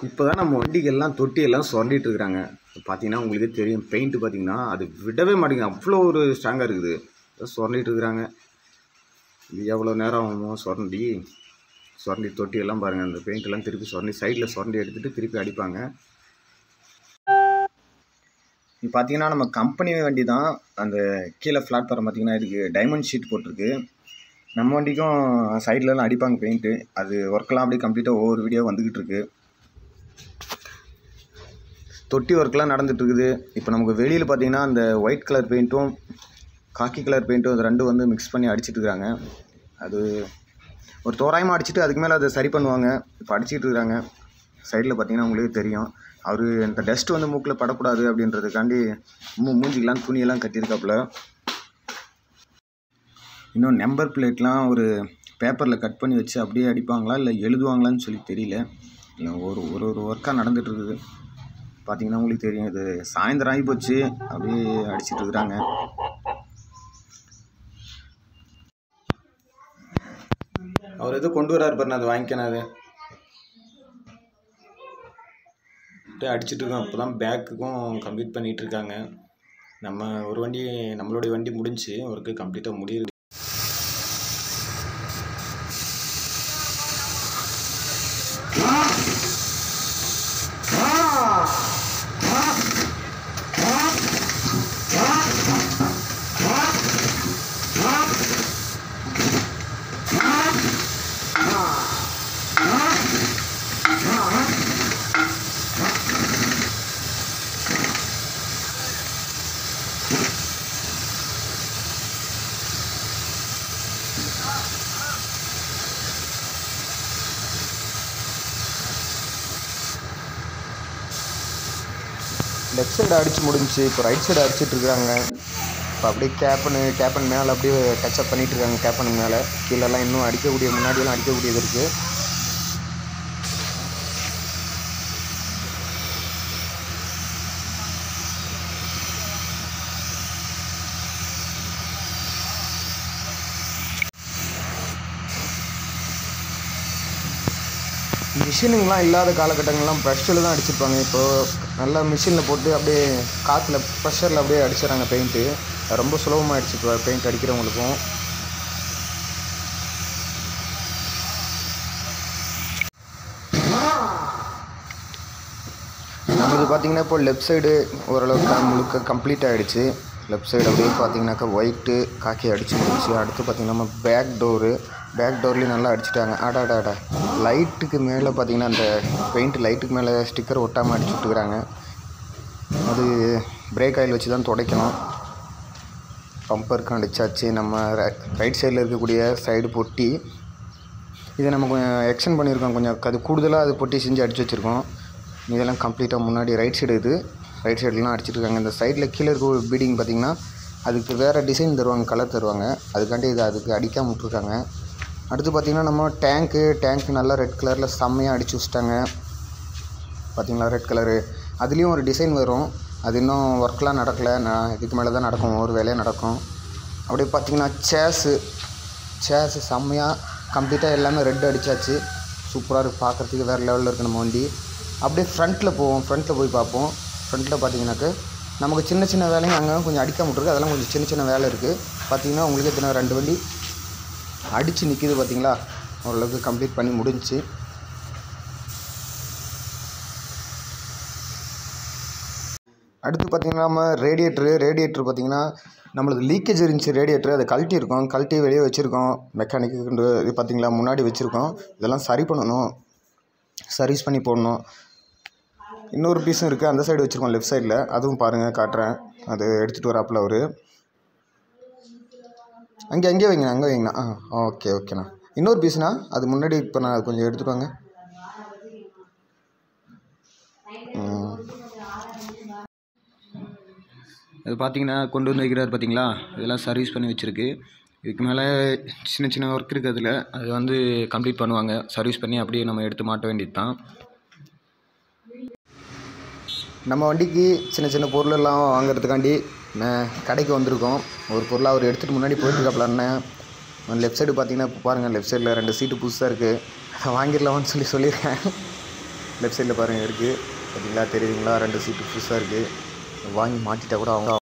இப்போ தான் நம்ம வண்டிக்கெல்லாம் தொட்டி எல்லாம் சுரண்டிட்டு இருக்கிறாங்க பார்த்தீங்கன்னா உங்களுக்கே தெரியும் பெயிண்ட் பார்த்தீங்கன்னா அது விடவே மாட்டேங்குது அவ்வளோ ஒரு ஸ்ட்ராங்காக இருக்குது சுரண்டிட்டு இருக்கிறாங்க இது எவ்வளோ நேரம் ஆகுமோ சுரண்டி சுரண்டி தொட்டி எல்லாம் பாருங்கள் அந்த பெயிண்ட் எல்லாம் திருப்பி சுரண்டி சைடில் சுரண்டி எடுத்துகிட்டு திருப்பி அடிப்பாங்க இது பார்த்தீங்கன்னா நம்ம கம்பெனி வண்டி தான் அந்த கீழே பிளாட்ஃபார்ம் பார்த்தீங்கன்னா இதுக்கு டைமண்ட் ஷீட் போட்டிருக்கு நம்ம வண்டிக்கும் சைட்லலாம் அடிப்பாங்க பெயிண்ட்டு அது ஒர்க்கெல்லாம் அப்படியே கம்ப்ளீட்டாக ஒவ்வொரு வீடியோ வந்துக்கிட்டு இருக்கு தொட்டி ஒர்க்லாம் நடந்துட்டு இருக்குது இப்போ நமக்கு வெளியில் பார்த்தீங்கன்னா அந்த ஒயிட் கலர் பெயிண்ட்டும் காக்கி கலர் பெயிண்ட்டும் அது ரெண்டும் வந்து மிக்ஸ் பண்ணி அடிச்சிட்டு இருக்காங்க அது ஒரு தோராயமாக அடிச்சுட்டு அதுக்கு மேலே அதை சரி பண்ணுவாங்க இப்போ அடிச்சிட்டு இருக்காங்க சைடில் பார்த்தீங்கன்னா உங்களுக்கு தெரியும் அவர் இந்த டஸ்ட் வந்து மூக்கில் படக்கூடாது அப்படின்றதுக்காண்டி மூ மூஞ்சிக்கெலாம் துணியெல்லாம் கட்டியிருக்காப்புல இன்னும் நம்பர் பிளேட்லாம் ஒரு பேப்பரில் கட் பண்ணி வச்சு அப்படியே அடிப்பாங்களா இல்லை எழுதுவாங்களான்னு சொல்லி தெரியல இல்லை ஒரு ஒரு ஒரு ஒர்க்காக நடந்துட்டு இருக்குது பார்த்தீங்கன்னா உங்களுக்கு தெரியும் இது சாயந்தரம் ஆகி போச்சு அப்படியே அடிச்சிட்டு இருக்கிறாங்க அவர் எதுவும் கொண்டு வராரு பாரு நான் அதை வாங்கிக்கணும் அது அப்படியே அடிச்சிட்டு இருக்கோம் இப்போ தான் பேக்குக்கும் கம்ப்ளீட் பண்ணிகிட்டு இருக்காங்க நம்ம ஒரு வண்டி நம்மளுடைய வண்டி முடிஞ்சு ஒர்க்கு கம்ப்ளீட்டாக முடியுது லெஃப்ட் சைடு அடிச்சு முடிஞ்சுச்சு இப்போ ரைட் சைடு அடிச்சிட்டு இருக்காங்க இப்போ அப்படியே கேப்பனு கேப்பன் மேலே அப்படியே டச்சப் பண்ணிட்டு இருக்காங்க கேப்பன் மேலே கீழெல்லாம் இன்னும் அடிக்கக்கூடிய முன்னாடியெல்லாம் அடிக்கக்கூடியது இருக்குது மிஷினுங்கெலாம் இல்லாத காலகட்டங்கள்லாம் ப்ரஷ்ஷில் தான் அடிச்சிருப்பாங்க இப்போது நல்லா மிஷினில் போட்டு அப்படியே காற்றுல ப்ரெஷரில் அப்படியே அடிச்சிடறாங்க பெயிண்ட்டு ரொம்ப சுலபமாகிடுச்சு இப்போ பெயிண்ட் அடிக்கிறவங்களுக்கும் நம்மளுக்கு பார்த்தீங்கன்னா இப்போ லெஃப்ட் சைடு ஓரளவுக்கு முழுக்க கம்ப்ளீட் ஆகிடுச்சு லெஃப்ட் சைடு அப்படியே பார்த்தீங்கன்னாக்கா ஒயிட்டு காக்கி அடிச்சு முடிச்சு அடுத்து பார்த்தீங்கன்னா நம்ம பேக் டோரு பேக் டோர்லேயும் நல்லா அடிச்சிட்டாங்க ஆடாடாடா லைட்டுக்கு மேலே பார்த்தீங்கன்னா அந்த பெயிண்ட் லைட்டுக்கு மேலே ஸ்டிக்கர் ஒட்டாமல் அடிச்சு விட்டுக்கிறாங்க அது பிரேக் ஆயில் வச்சு தான் துடைக்கணும் பம்பருக்கும் அடிச்சாச்சு நம்ம ரைட் சைடில் இருக்கக்கூடிய சைடு பொட்டி இதை நம்ம கொஞ்சம் எக்ஸ்டெண்ட் பண்ணியிருக்கோம் கொஞ்சம் அது கூடுதலாக அது பொட்டி செஞ்சு அடிச்சு வச்சுருக்கோம் இதெல்லாம் கம்ப்ளீட்டாக முன்னாடி ரைட் சைடு இது ரைட் சைட்லாம் அடிச்சிட்டு இருக்காங்க இந்த சைடில் கீழே இருக்க பீடிங் பார்த்திங்கன்னா அதுக்கு வேறு டிசைன் தருவாங்க கலர் தருவாங்க அதுக்காண்டி இது அதுக்கு அடிக்காம விட்ருக்காங்க அடுத்து பார்த்திங்கன்னா நம்ம டேங்க்கு டேங்க் நல்லா ரெட் கலரில் செம்மையாக அடிச்சு வச்சிட்டாங்க பார்த்திங்களா ரெட் கலரு அதுலேயும் ஒரு டிசைன் வரும் அது இன்னும் ஒர்க்லாம் நடக்கலை நான் இதுக்கு மேலே தான் நடக்கும் ஒரு வேலையாக நடக்கும் அப்படியே பார்த்திங்கன்னா சேஸு சேஸு செம்மையாக கம்ப்ளீட்டாக எல்லாமே ரெட் அடித்தாச்சு சூப்பராக இருக்குது பார்க்குறதுக்கு வேறு லெவலில் இருக்குது நம்ம வண்டி அப்படியே ஃப்ரண்ட்டில் போவோம் ஃப்ரண்ட்டில் போய் பார்ப்போம் ஃப்ரண்ட்டில் பார்த்தீங்கன்னாக்க நமக்கு சின்ன சின்ன வேலையும் அங்கே கொஞ்சம் அடிக்காம விட்ருக்கு அதெல்லாம் கொஞ்சம் சின்ன சின்ன வேலை இருக்குது பார்த்தீங்கன்னா உங்களுக்கு எத்தனை ரெண்டு வண்டி அடித்து நிற்கிது பார்த்தீங்களா ஓரளவுக்கு கம்ப்ளீட் பண்ணி முடிஞ்சுச்சு அடுத்து பார்த்திங்கன்னா நம்ம ரேடியேட்ரு ரேடியேட்ரு பார்த்திங்கன்னா நம்மளுக்கு லீக்கேஜ் இருந்துச்சு ரேடியேட்ரு அதை கழட்டி இருக்கோம் கழட்டி வெளியே வச்சுருக்கோம் மெக்கானிக்கு இது பார்த்திங்களா முன்னாடி வச்சுருக்கோம் இதெல்லாம் சரி பண்ணணும் சர்வீஸ் பண்ணி போடணும் இன்னொரு பீஸும் இருக்குது அந்த சைடு வச்சுருக்கோம் லெஃப்ட் சைடில் அதுவும் பாருங்கள் காட்டுறேன் அது எடுத்துகிட்டு வராப்புல அவர் அங்கே அங்கே வைங்கண்ணா அங்கே வைங்கண்ணா ஆ ஓகே ஓகேண்ணா இன்னொரு பீஸ்ண்ணா அது முன்னாடி இப்போ நான் அது கொஞ்சம் எடுத்துட்டு வாங்க ம். அது பார்த்தீங்கன்னா கொண்டு வந்து வைக்கிறார் பார்த்தீங்களா இதெல்லாம் சர்வீஸ் பண்ணி வச்சுருக்கு இதுக்கு மேலே சின்ன சின்ன ஒர்க் இருக்குது அதில் அது வந்து கம்ப்ளீட் பண்ணுவாங்க சர்வீஸ் பண்ணி அப்படியே நம்ம எடுத்து மாட்ட வேண்டியது தான் நம்ம வண்டிக்கு சின்ன சின்ன பொருளெல்லாம் வாங்குறதுக்காண்டி நான் கடைக்கு வந்திருக்கோம் ஒரு பொருளை அவர் எடுத்துகிட்டு முன்னாடி போயிட்டுருக்காப்புல அண்ணன் லெஃப்ட் சைடு பார்த்தீங்கன்னா இப்போ பாருங்கள் லெஃப்ட் சைடில் ரெண்டு சீட்டு புதுசாக இருக்குது அதை வாங்கிடலாமான்னு சொல்லி சொல்லியிருக்கேன் லெஃப்ட் சைடில் பாருங்கள் இருக்குது பார்த்தீங்களா தெரியுதுங்களா ரெண்டு சீட்டு புதுசாக இருக்குது வாங்கி மாட்டிட்டா கூட அவங்க